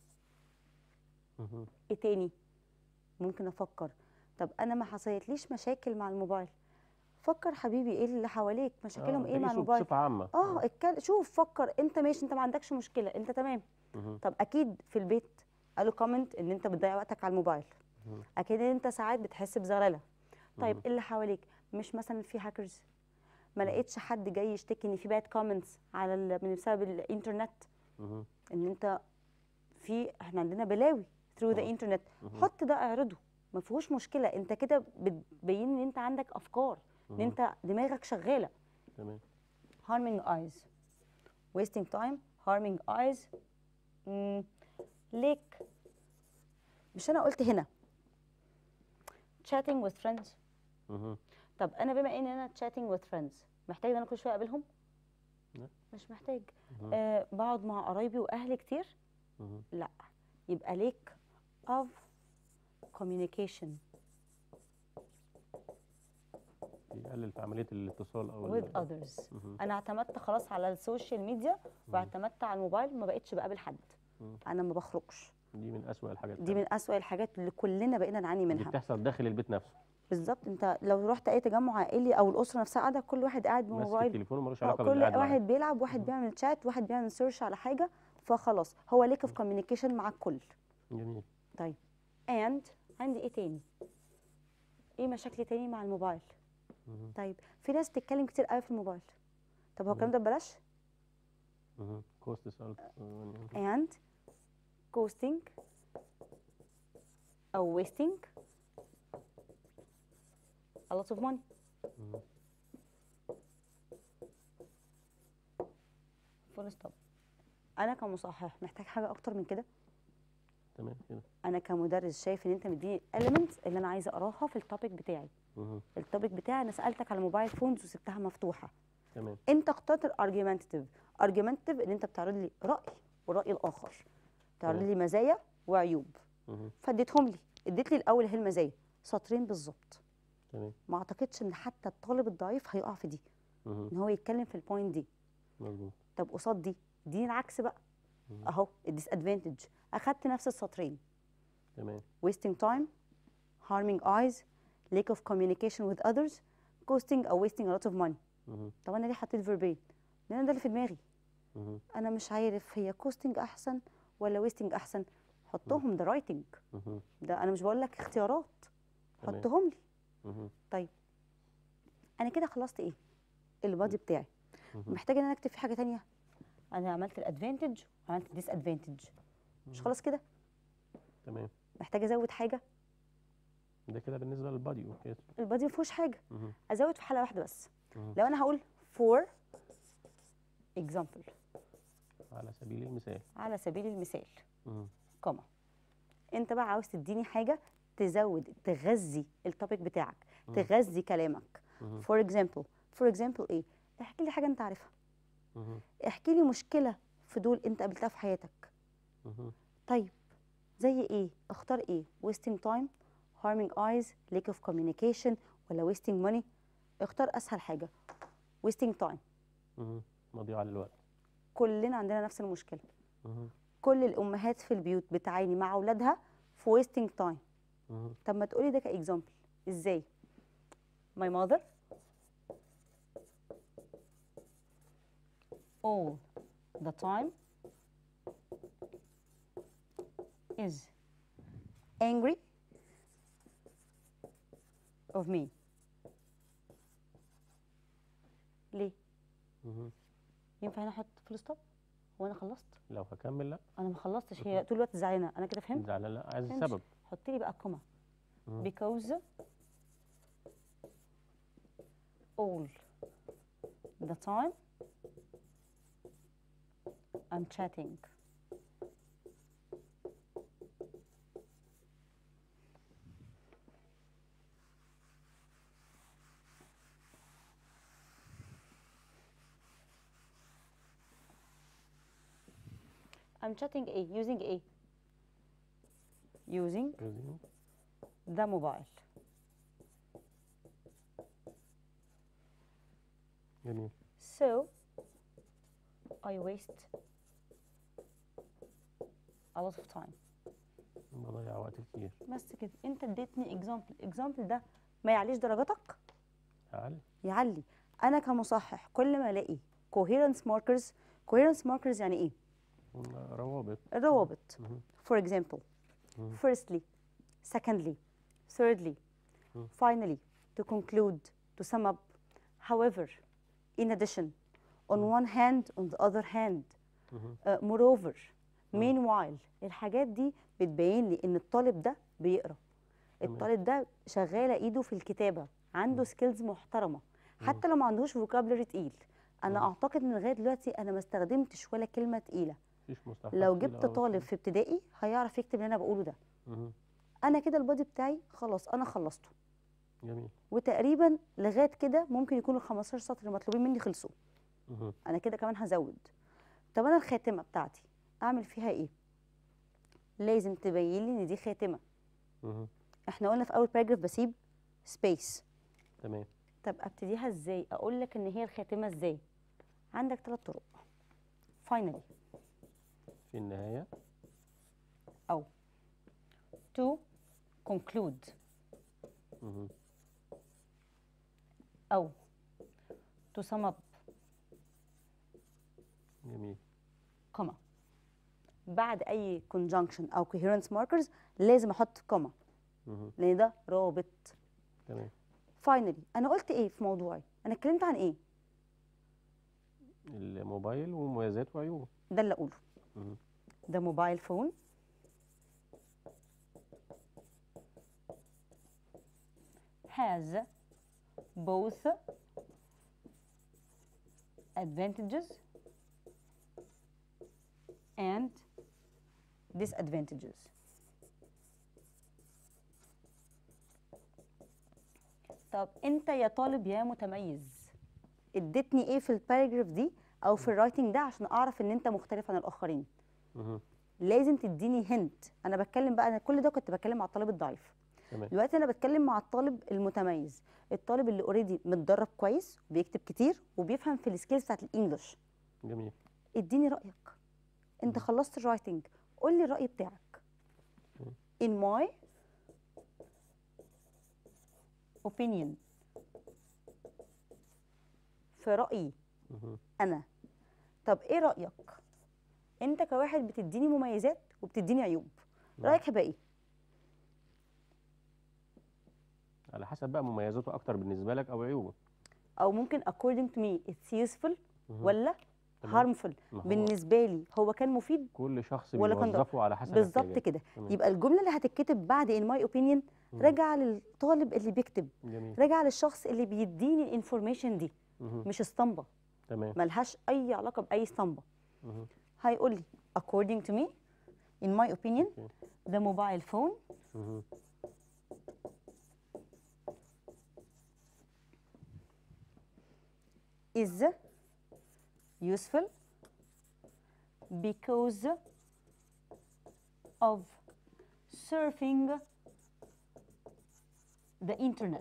مهم. ايه تاني ممكن افكر طب انا ما حصلتليش مشاكل مع الموبايل فكر حبيبي ايه اللي حواليك مشاكلهم آه، ايه مع تقيسه الموبايل بصفة عامة اه اتكلم شوف فكر انت ماشي انت ما عندكش مشكله انت تمام مهم. طب اكيد في البيت قالوا كومنت ان انت بتضيع وقتك على الموبايل مهم. اكيد ان انت ساعات بتحس بزغلله طيب مهم. ايه اللي حواليك مش مثلا في هاكرز ما مم. لقيتش حد جاي يشتكي ان في باد كومنتس على ال- من بسبب الانترنت مهم. ان انت في احنا عندنا بلاوي ثرو ذا آه. انترنت مهم. حط ده اعرضه ما فيهوش مشكله انت كده بتبين ان انت عندك افكار ان مهم. انت دماغك شغاله تمام harming eyes wasting time harming eyes مم. ليك مش انا قلت هنا chatting with friends مهم. طب انا بما ان انا chatting with friends محتاج ان انا كل شويه اقابلهم لا. مش محتاج مهم. آه بقعد مع قرايبي واهلي كتير مهم. لا يبقى ليك of communication يقلل في عملية الاتصال أو with ال- others مهم. انا اعتمدت خلاص على السوشيال ميديا واعتمدت على الموبايل ما بقتش بقابل حد مم. انا ما بخرجش دي من أسوأ الحاجات دي من أسوأ الحاجات اللي كلنا بقينا نعاني دي منها بتحصل داخل البيت نفسه بالظبط انت لو رحت اي تجمع عائلي او الاسره نفسها قاعده كل واحد قاعد ماسك بموبايل التليفون ومالوش آه، علاقة كل باللي قاعد معاه واحد بيلعب واحد مم. بيعمل شات واحد بيعمل سيرش على حاجه فخلاص هو ليك في كوميونيكيشن مع الكل جميل طيب اند عندي ايه تاني ايه مشاكلي تاني مع الموبايل مهم. طيب في ناس بتتكلم كتير قوي في الموبايل طب هو الكلام ده ببلاش مهم. كوست سالت and ghosting او wasting a lot of money مهم. فول ستوب انا كمصحح محتاج حاجه اكتر من كده تمام كده انا كمدرس شايف ان انت مديني elements اللي انا عايزه اقراها في التوبيك بتاعي مهم. التوبيك بتاعي انا سالتك على الموبايل فونز وسبتها مفتوحه تمام انت اخترت الارجيومنتيف ارجيومنتيف ان انت بتعرض لي راي والراي الاخر تعرض تمام. لي مزايا وعيوب مهم. فاديتهم لي اديت لي الاول هي المزايا سطرين بالظبط تمام ما اعتقدش ان حتى الطالب الضعيف هيقع في دي مهم. ان هو يتكلم في البوينت دي مظبوط طب قصاد دي دي العكس بقى مم. اهو الديس ادفانتج اخدت نفس السطرين تمام wasting time harming eyes lack of communication with others costing or wasting a lot of money مهم. طب انا ليه حطيت verbatim لان ده اللي في دماغي مهم. انا مش عارف هي costing احسن ولا wasting احسن حطهم ده writing مهم. ده انا مش بقول لك اختيارات تمام. حطهم لي مهم. انا كده خلصت ايه البادي بتاعي مهم. محتاجه ان انا اكتب فيه حاجه تانية انا عملت الادفانتج وعملت الديس ادفانتج مش خلاص كده تمام محتاجه ازود حاجه ده كده بالنسبه للبادي اوكي البادي ما فيهوش حاجه مهم. ازود في حاله واحده بس مهم. لو انا هقول for example على سبيل المثال على سبيل المثال مهم. كوما انت بقى عاوز تديني حاجه تزود تغذي التوبيك بتاعك مم. تغذي كلامك مهم. فور اكزامبل فور اكزامبل ايه احكي لي حاجه انت عارفها مهم. احكي لي مشكله في دول انت قابلتها في حياتك مهم. طيب زي ايه اختار ايه wasting time harming eyes lack of communication ولا wasting money اختار اسهل حاجه wasting time مهم. مضيعه للوقت كلنا عندنا نفس المشكله مهم. كل الامهات في البيوت بتعاني مع اولادها في wasting time مهم. طب ما تقولي ده كاكزامبل ازاي my mother all the time is angry of me ليه مهم. ينفع هنا احط فول ستوب هو انا خلصت لو هكمل لا انا ما خلصتش هي طول الوقت زعلانه انا كده فهمت لا لا لا عايز فهمتش. السبب حط لي بقى كوما مهم. because all the time I'm chatting I'm chatting A using A using using the mobile جميل So I waste a lot of time بضيع وقت كتير بس كده انت اديتني اكزامبل الاكزامبل ده ما يعليش درجاتك أقل يعلي انا كمصحح كل ما الاقي coherence markers coherence markers يعني ايه روابط الروابط مهم. for example مم. firstly secondly thirdly مم. finally to conclude to sum up however in addition on one hand on the other hand مهم. uh, moreover meanwhile الحاجات دي بتبين لي ان الطالب ده بيقرا تمام. الطالب ده شغاله ايده في الكتابه عنده سكيلز محترمه حتى لو ما عندهوش فوكابلري تقيل انا مم. اعتقد ان لغايه دلوقتي انا ما استخدمتش ولا كلمه تقيله مفيش مصطلحات لو تقيلة جبت أوي. طالب في ابتدائي هيعرف يكتب اللي انا بقوله ده مهم. انا كده البادي بتاعي خلاص انا خلصته جميل وتقريبا لغايه كده ممكن يكون ال 15 سطر المطلوبين مني خلصوا مهم. انا كده كمان هزود طب انا الخاتمه بتاعتي اعمل فيها ايه لازم تبين لي ان دي خاتمه مهم. احنا قلنا في اول باراجراف بسيب سبيس تمام طب ابتديها ازاي اقول لك ان هي الخاتمه ازاي عندك ثلاث طرق finally في النهاية او to conclude مهم. او to sum up جميل كوما بعد اي conjunction او coherence markers لازم احط كوما مهم. لان ده رابط تمام finally انا قلت ايه في موضوعي انا اتكلمت عن ايه الموبايل ومميزات وعيوبه ده اللي اقوله مهم. ده موبايل فون has both advantages and disadvantages طب انت يا طالب يا متميز اديتني ايه في الباراجراف دي او في الرايتنج ده عشان اعرف ان انت مختلف عن الاخرين مهم. لازم تديني هنت انا بتكلم بقى انا كل ده كنت بتكلم مع الطالب الضعيف تمام دلوقتي انا بتكلم مع الطالب المتميز الطالب اللي اوريدي متدرب كويس وبيكتب كتير وبيفهم في السكيلز بتاعت الانجليش جميل اديني رايك انت خلصت الرايتنج قول لي الراي بتاعك in my opinion في رايي مهم. انا طب ايه رايك انت كواحد بتديني مميزات وبتديني عيوب نعم. رايك هيبقى ايه على حسب بقى مميزاته اكتر بالنسبه لك او عيوبه او ممكن according to me it's useful مهم. ولا تمام. harmful ما هو بالنسبه لي هو كان مفيد كل شخص ولا كان ضار. بيوظفه على حسب بالظبط احتياجاته. كده تمام. يبقى الجمله اللي هتتكتب بعد in my opinion مم. راجعه للطالب اللي بيكتب جميل راجعه للشخص اللي بيديني الانفورميشن دي مهم. مش اسطمبه تمام ملهاش اي علاقه باي اسطمبه مهم. هيقول لي according to me in my opinion أوكي. the mobile phone مهم. is useful because of surfing the internet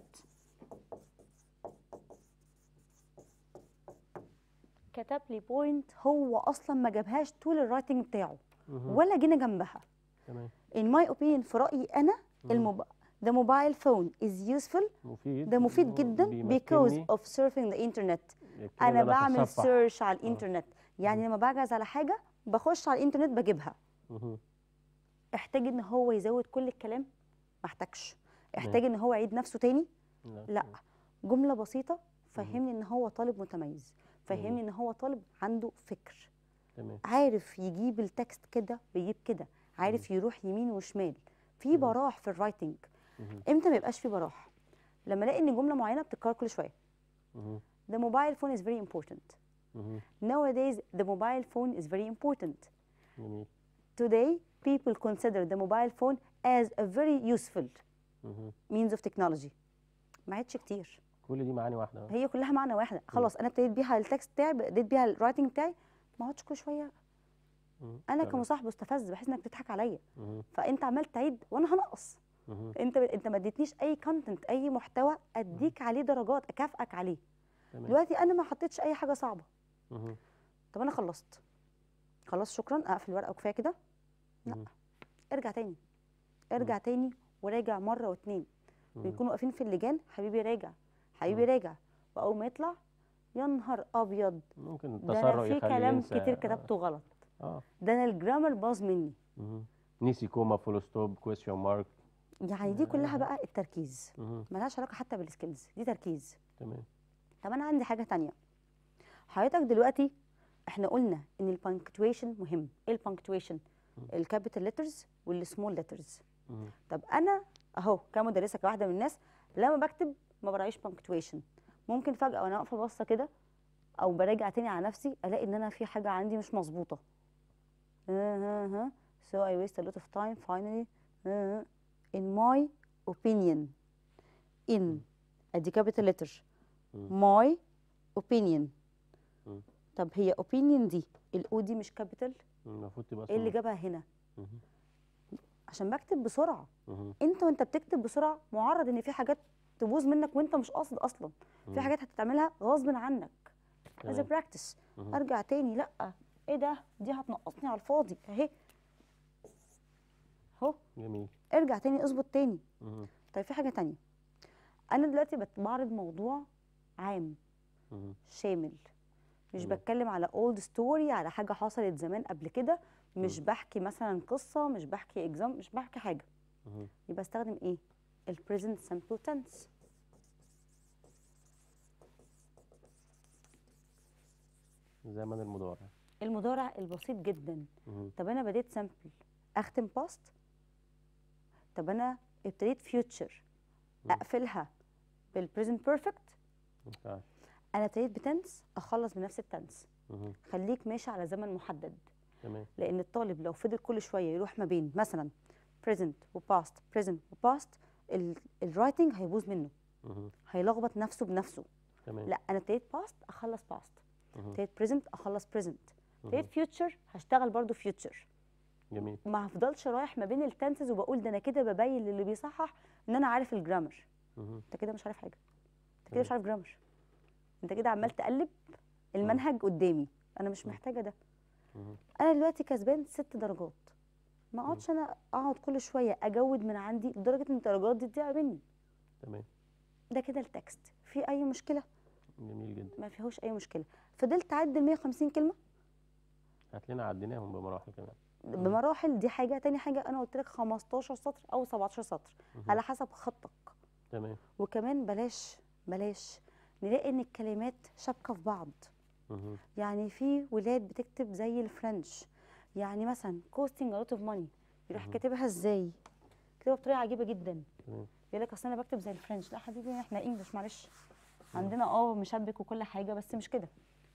كتب لي بوينت هو اصلا ما جابهاش طول الرايتنج بتاعه مهم. ولا جينا جنبها تمام in my opinion في رايي انا مم. الموب... the mobile phone is useful مفيد ده مفيد إنه جدا because بيمكنني of surfing the internet يمكنني انا إن بعمل أتصفح. سيرش على الانترنت يعني لما بعجز على حاجه بخش على الانترنت بجيبها مهم. احتاج ان هو يزود كل الكلام ما احتاجش احتاج ان هو يعيد نفسه تاني لا جمله بسيطه فهمني ان هو طالب متميز فهمني ان هو طالب عنده فكر تمام عارف يجيب التكست كده ويجيب كده عارف يروح يمين وشمال في براح في الرايتنج مهم. امتى ما يبقاش في براح لما الاقي ان جمله معينه بتتكرر كل شويه مهم. the mobile phone is very important مهم. nowadays the mobile phone is very important جميل today people consider the mobile phone as a very useful مهم. means of technology ما عادش كتير كل دي معاني واحده هي كلها معنى واحده خلاص انا ابتديت بيها التكست بتاعي ابتديت بيها الرايتنج بتاعي ما اقعدش كل شويه مهم. انا تمام. كمصاحب مستفز بحس انك بتضحك عليا مهم. فانت عمال تعيد وانا هنقص مهم. انت انت ما اديتنيش اي كونتنت اي محتوى اديك عليه درجات اكافئك عليه تمام دلوقتي انا ما حطيتش اي حاجه صعبه مهم. طب انا خلصت خلاص شكرا اقفل الورقه وكفايه كده لا مهم. ارجع تاني ارجع تاني وراجع مره واتنين مهم. بيكونوا واقفين في اللجان حبيبي راجع حبيبي مم. راجع واول ما يطلع يا نهار ابيض ممكن ده التسرع انا في يخليه كلام ينسى. كتير كتبته غلط اه ده انا الجرامر باظ مني مهم. نسي كوما فول ستوب كويستشن مارك يعني دي كلها بقى التركيز مهم. ملهاش علاقه حتى بالسكيلز دي تركيز تمام طب انا عندي حاجه تانية حضرتك دلوقتي احنا قلنا ان البانكتويشن مهم ايه البانكتويشن الكابيتال ليترز والسمول ليترز مهم. طب انا اهو كمدرسه كواحده من الناس لما بكتب ما براعيش بانكتويشن ممكن فجاه وانا واقفه باصه كده او براجع تاني على نفسي الاقي ان انا في حاجه عندي مش مظبوطه ها ها ها so I waste a lot of time finally ها ها. in my opinion in ادي capital letter مم. my opinion مم. طب هي opinion دي الاو دي مش capital المفروض تبقى ايه اللي small. جابها هنا مهم. عشان بكتب بسرعه مهم. انت وانت بتكتب بسرعه معرض ان في حاجات تبوظ منك وانت مش قاصد اصلا في مم. حاجات هتتعملها غصب عنك از تمام. براكتس مهم. ارجع تاني لا ايه ده دي هتنقصني على الفاضي اهي اهو جميل ارجع تاني اظبط تاني مهم. طيب في حاجه تانية انا دلوقتي بت- بعرض موضوع عام مهم. شامل مش تمام. بتكلم على اولد ستوري على حاجه حصلت زمان قبل كده مش بحكي مثلا قصه مش بحكي اكزام مش بحكي حاجه مهم. يبقى استخدم ايه البريزنت سمبل تنس زمن المضارع المضارع البسيط جدا مهم. طب انا بديت سامبل اختم باست طب انا ابتديت فيوتشر مم. اقفلها بالبريزنت بيرفكت ما ينفعش انا ابتديت بتنس اخلص بنفس التنس مهم. خليك ماشي على زمن محدد تمام لان الطالب لو فضل كل شويه يروح ما بين مثلا present وباست present وباست الرايتنج هيبوظ منه مهم. هيلخبط نفسه بنفسه تمام لا انا ابتديت باست اخلص باست مهم. ابتديت present اخلص present مهم. ابتديت فيوتشر هشتغل برضو فيوتشر جميل ما هفضلش رايح ما بين التنسز وبقول ده انا كده ببين للي بيصحح ان انا عارف الجرامر مهم. انت كده مش عارف حاجه انت كده تمام. مش عارف جرامر انت كده عمال تقلب المنهج قدامي انا مش محتاجه ده مهم. انا دلوقتي كسبان ست درجات ما اقعدش انا اقعد كل شويه اجود من عندي لدرجه ان الدرجات دي تضيع مني تمام ده كده التكست في اي مشكله جميل جدا ما فيهوش اي مشكله فضلت اعدل 150 كلمه هتلاقينا عديناهم بمراحل كمان بمراحل دي حاجه تاني حاجه انا قلت لك 15 سطر او 17 سطر مهم. على حسب خطك تمام وكمان بلاش بلاش نلاقي ان الكلمات شابكه في بعض مهم. يعني في ولاد بتكتب زي الفرنش يعني مثلا كوستنج a lot of money يروح مهم. كاتبها ازاي كاتبها بطريقه عجيبه جدا تمام يقول لك اصل انا بكتب زي الفرنش لا حبيبي احنا انجلش معلش عندنا اه مشبك وكل حاجه بس مش كده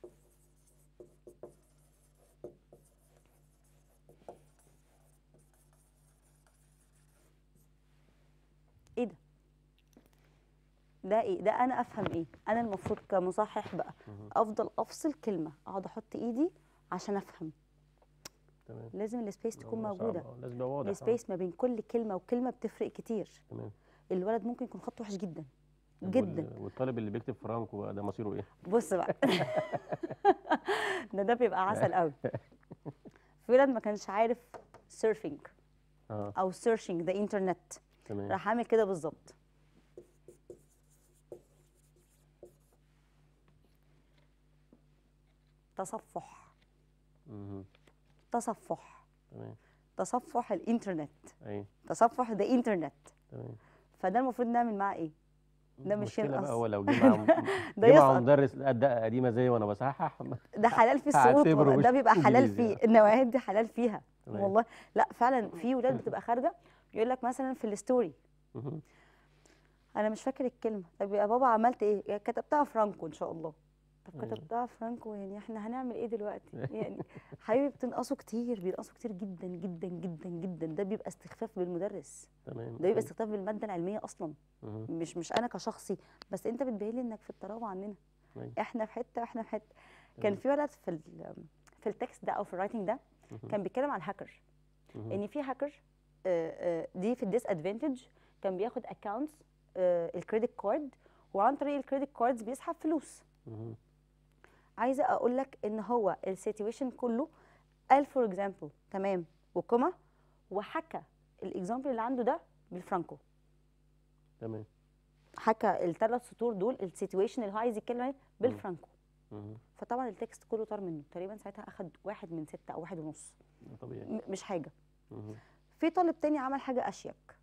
ايه ده ده ايه ده انا افهم ايه انا المفروض كمصحح بقى مهم. افضل افصل كلمه اقعد احط ايدي عشان افهم تمام لازم السبيس تكون الموضوع صعب. موجوده آه، لازم يبقى واضح آه. السبيس ما بين كل كلمه وكلمه بتفرق كتير تمام الولد ممكن يكون خط وحش جدا طب جدا وال- والطالب اللي بيكتب فرانكو بقى ده مصيره ايه؟ بص بقى ده ده بيبقى عسل قوي في ولد ما كانش عارف سيرفنج اه او سيرشنج ده انترنت تمام راح عامل كده بالظبط تصفح مهم. تصفح تمام تصفح الانترنت ايوه تصفح ده انترنت تمام فده المفروض نعمل معاه ايه ده مش المشكلة ينقص. بقى هو لو جه مع ده جه مع يسقط. مدرس دقة قديمة زي وانا بصحح ده حلال في السقوط هعتبره والله، مش ده بيبقى حلال إنجليزي فيه النوعيات دي حلال فيها تمام. والله لا فعلا في ولاد بتبقى خارجه يقول لك مثلا في الستوري مهم. انا مش فاكر الكلمه طب يا بابا عملت ايه يعني كتبتها فرانكو ان شاء الله طب أيوة. كتبتها فرانكو يعني احنا هنعمل ايه دلوقتي يعني حبيبي بتنقصوا كتير بينقصوا كتير جدا جدا جدا جدا ده بيبقى استخفاف بالمدرس تمام ده بيبقى استخفاف بالماده العلميه اصلا مهم. مش مش انا كشخصي بس انت بتبين لي انك في الطراوه عننا أيوة. احنا في حته واحنا في حته كان تمام. في ولد في ال- في التكست ده او في الرايتنج ده مهم. كان بيتكلم عن الهاكر مهم. ان في هاكر آه، آه، دي في الديس ادفانتج كان بياخد اكونتس الكريدت كارد وعن طريق الكريدت كاردز بيسحب فلوس مهم. عايزه اقول لك ان هو السيتويشن كله قال فور اكزامبل تمام وكوما وحكى الاكزامبل اللي عنده ده بالفرانكو تمام حكى الثلاث سطور دول السيتويشن اللي هو عايز يتكلم عليه بالفرانكو مهم. فطبعا التكست كله طار منه تقريبا ساعتها اخد واحد من ستة او واحد ونص ده طبيعي م- مش حاجه مهم. في طالب تاني عمل حاجه اشيك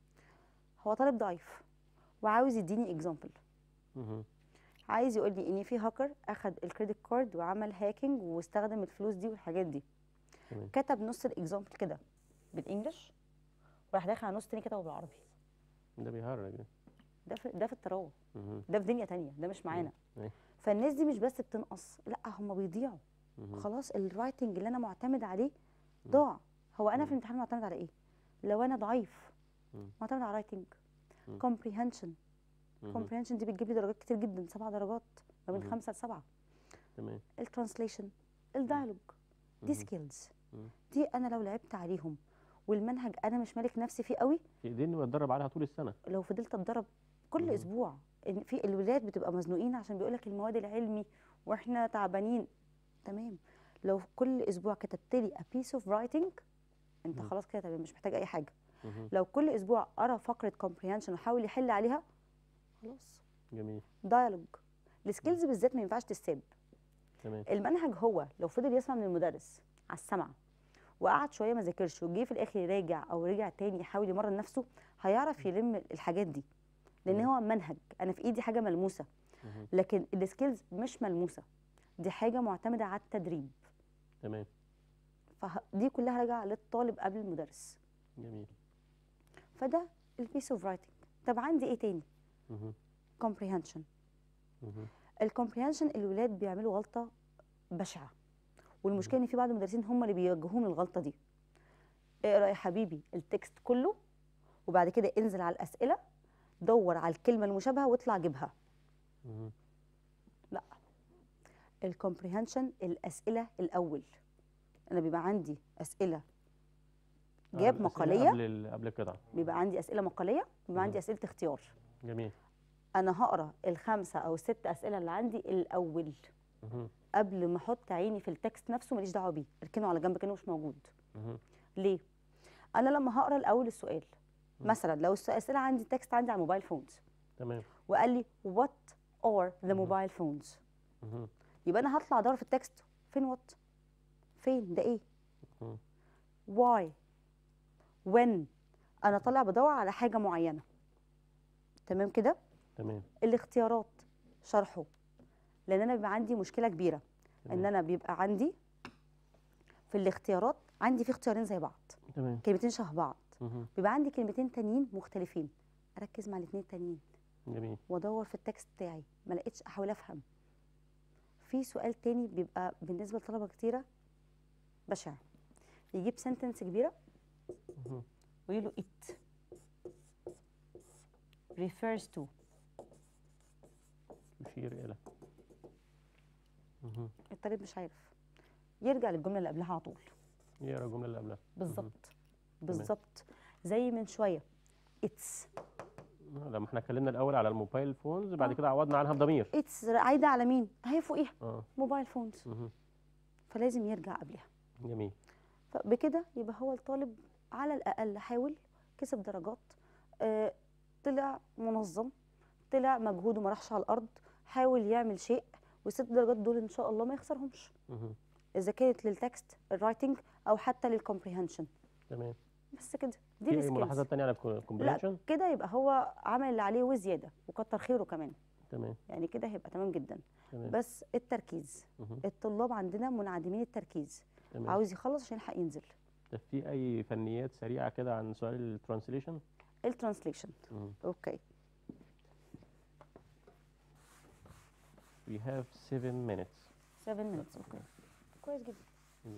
هو طالب ضعيف وعاوز يديني اكزامبل مهم. عايز يقول لي ان في هاكر اخد الكريدت كارد وعمل هاكينج واستخدم الفلوس دي والحاجات دي تمام. كتب نص الاكزامبل كده بالانجلش وراح داخل على نص تاني كتبه بالعربي ده بيهرج ده في ده في الطراوه مهم. ده في دنيا تانية ده مش معانا أيوة. فالناس دي مش بس بتنقص لا هم بيضيعوا مهم. خلاص الرايتنج اللي انا معتمد عليه ضاع هو انا في الامتحان معتمد على ايه لو انا ضعيف مم. معتمد على رايتنج مم. كومبريهنشن مهم. كومبريهنشن دي بتجيب لي درجات كتير جدا سبع درجات ما بين مم. خمسة لسبعة تمام الترانسليشن الدايلوج دي مهم. سكيلز مم. دي انا لو لعبت عليهم والمنهج انا مش مالك نفسي فيه قوي ايديني بتدرب عليها طول السنة لو فضلت اتدرب كل مم. اسبوع ان في الولاد بتبقى مزنوقين عشان بيقولك المواد العلمي واحنا تعبانين تمام لو كل اسبوع كتبت لي a piece of writing انت مم. خلاص كده تمام مش محتاج اي حاجه مهم. لو كل اسبوع ارى فقره comprehension وحاول يحل عليها خلاص جميل دايلوج السكيلز بالذات ما ينفعش تساب تمام المنهج هو لو فضل يسمع من المدرس على السمع وقعد شويه ما ذاكرش وجه في الاخر يراجع او رجع تاني يحاول يمرن نفسه هيعرف يلم الحاجات دي لان مم. هو منهج انا في ايدي حاجه ملموسه مهم. لكن السكيلز مش ملموسه دي حاجه معتمده على التدريب تمام فدي كلها راجعه للطالب قبل المدرس جميل فده البيس اوف رايتنج طب عندي ايه تاني مهم. comprehension مهم. الكومبريهنشن الولاد بيعملوا غلطه بشعه والمشكله ان في بعض المدرسين هم اللي بيوجهوهم للغلطه دي اقرا يا حبيبي التكست كله وبعد كده انزل على الاسئله دور على الكلمه المشابهه واطلع جيبها مهم. الكومبريهنشن الاسئله الاول انا بيبقى عندي اسئله آه، جاب الأسئلة مقاليه قبل ال- قبل القطعه بيبقى عندي اسئله مقاليه بيبقى عندي مهم. اسئله اختيار جميل انا هقرا الخمسه او الست اسئله اللي عندي الاول مهم. قبل ما احط عيني في التكست نفسه ماليش دعوه بيه اركنه على جنب كانه مش موجود مهم. ليه انا لما هقرا الاول السؤال مم. مثلا لو الاسئله عندي تكست عندي على الموبايل فونز تمام وقال لي what are the مهم. mobile phones مهم. يبقى انا هطلع ادور في التكست فين what فين ده ايه مم. why when انا طالع بدور على حاجه معينه تمام كده تمام الاختيارات شرحه لان انا بيبقى عندي مشكله كبيره ان تمام. انا بيبقى عندي في الاختيارات عندي في اختيارين زي بعض تمام كلمتين شبه بعض مهم. بيبقى عندي كلمتين تانيين مختلفين اركز مع الاثنين التانيين جميل وادور في التكست بتاعي ما لقيتش احاول افهم في سؤال تاني بيبقى بالنسبه لطلبه كتيره بشع يجيب سنتنس كبيره مهم. ويقول له it refers to يشير الى مهم. الطالب مش عارف يرجع للجمله اللي قبلها على طول يقرا الجمله اللي قبلها بالظبط بالظبط زي من شويه اتس آه، لما احنا اتكلمنا الاول على الموبايل فونز بعد آه. كده عوضنا عنها بضمير اتس عايده على مين هي فوقيها اه موبايل فونز مهم. فلازم يرجع قبلها جميل فبكده يبقى هو الطالب على الاقل حاول كسب درجات آه، طلع منظم طلع مجهوده ما راحش على الارض حاول يعمل شيء والست درجات دول ان شاء الله ما يخسرهمش مهم. اذا كانت للتكست الرايتنج او حتى للكومبريهنشن تمام بس كده دي في اي الskills. ملاحظات تانية على لا الكومبريشن كده يبقى هو عمل اللي عليه وزياده وكتر خيره كمان تمام يعني كده هيبقى تمام جدا تمام بس التركيز مهم. الطلاب عندنا منعدمين التركيز تمام عاوز يخلص عشان يلحق ينزل طب في اي فنيات سريعه كده عن سؤال الترانسليشن الترانسليشن اوكي we have seven minutes 7 minutes اوكي كويس جدا مم.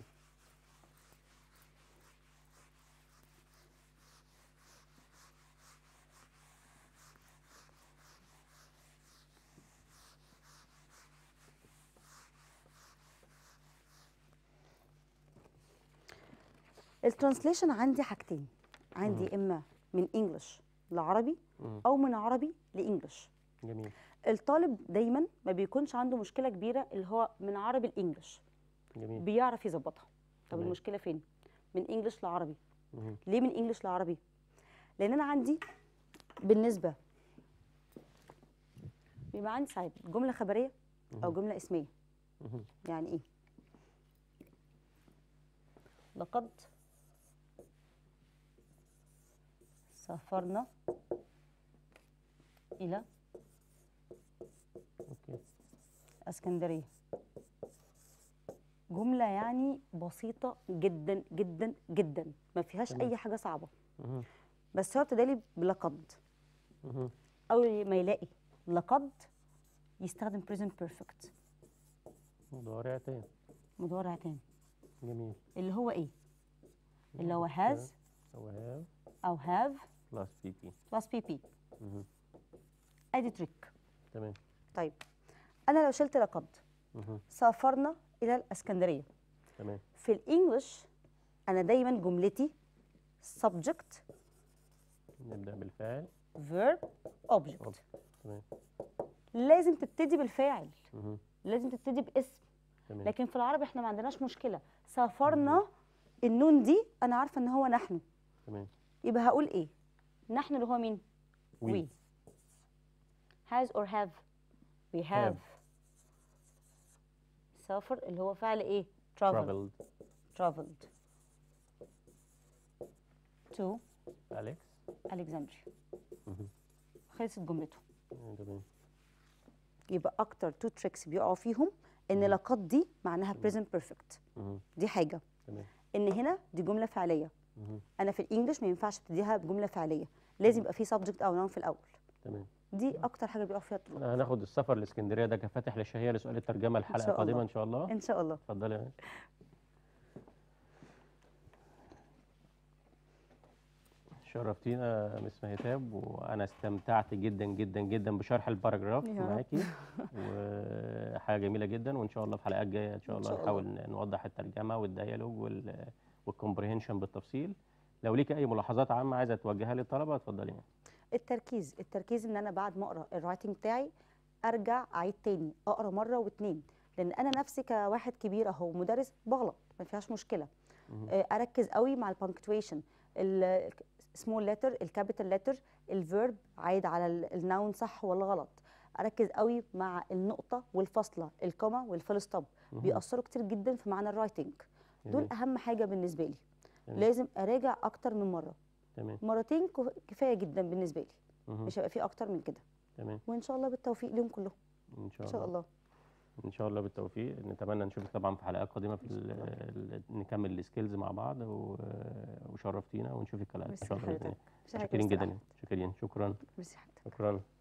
الترانسليشن عندي حاجتين عندي مم. اما من انجلش لعربي مم. او من عربي لانجلش جميل الطالب دايما ما بيكونش عنده مشكله كبيره اللي هو من عربي لانجلش جميل بيعرف يظبطها طب تمام. المشكله فين من انجلش لعربي مهم. ليه من انجلش لعربي لان انا عندي بالنسبه بيبقى عندي ساعات جمله خبريه او مهم. جمله اسميه مهم. يعني ايه لقد سافرنا الى اوكي اسكندريه جمله يعني بسيطه جدا جدا جدا ما فيهاش تمام. اي حاجه صعبه مهم. بس هو ابتدى لي بلقد مهم. اول ما يلاقي لقد يستخدم present perfect مضارع تاني مضارع تاني جميل اللي هو ايه اللي هو has هو have او have plus pp plus pp مهم. ادي تريك تمام طيب انا لو شلت لقد مهم. سافرنا الى الاسكندريه تمام في الانجليش انا دايما جملتي subject نبدا بالفعل verb object تمام لازم تبتدي بالفاعل مهم. لازم تبتدي باسم تمام لكن في العربي احنا ما عندناش مشكله سافرنا النون دي انا عارفه ان هو نحن تمام يبقى هقول ايه نحن اللي هو مين We. we has or have we have, Have. سافر اللي هو فعل ايه travel traveled traveled to Alex Alexandria مهم. خلصت جملته تمام يبقى اكتر تو تريكس بيقعوا فيهم ان مم. لقد دي معناها present perfect مهم. دي حاجه تمام ان هنا دي جمله فعليه مهم. انا في الانجليش ما ينفعش ابتديها بجمله فعليه لازم يبقى في subject او noun في الاول تمام دي اكتر حاجه بيقف فيها الطلاب هناخد السفر لاسكندريه ده كفاتح للشهيه لسؤال الترجمه الحلقه شاء القادمه الله. ان شاء الله ان شاء الله اتفضلي يا باشا. شرفتينا مس مهتاب وانا استمتعت جدا جدا جدا بشرح الباراجراف يا رب. معاكي وحاجه جميله جدا وان شاء الله في حلقات جايه ان شاء إن الله شاء نحاول نوضح الترجمه والديالوج وال والكومبريهنشن بالتفصيل لو ليك اي ملاحظات عامه عايزه توجهها للطلبه اتفضلي التركيز التركيز ان انا بعد ما اقرا الرايتنج بتاعي ارجع اعيد تاني اقرا مره واتنين لان انا نفسي كواحد كبير اهو مدرس بغلط ما فيهاش مشكله مهم. آه، اركز قوي مع البانكتويشن السمول لتر الكابيتال لتر الفيرب عايد على الناون صح ولا غلط اركز قوي مع النقطه والفاصله الكوما والفول ستوب مهم. بيأثروا كتير جدا في معنى الرايتنج دول جميل. اهم حاجه بالنسبه لي تمام. لازم اراجع اكتر من مره تمام مرتين كف- كفايه جدا بالنسبه لي مهم. مش هيبقى فيه اكتر من كده تمام وان شاء الله بالتوفيق ليهم كلهم ان شاء ان شاء الله ان شاء الله بالتوفيق نتمنى نشوفك طبعا في حلقات قادمه في ال- ال- نكمل السكيلز مع بعض و- وشرفتينا ونشوفك حلقات ان ميرسي شاء الله حضرتك. باذن الله مش حاجة شاكرين مستر جدا أحمد. شاكرين شكرا ميرسي حضرتك شكرا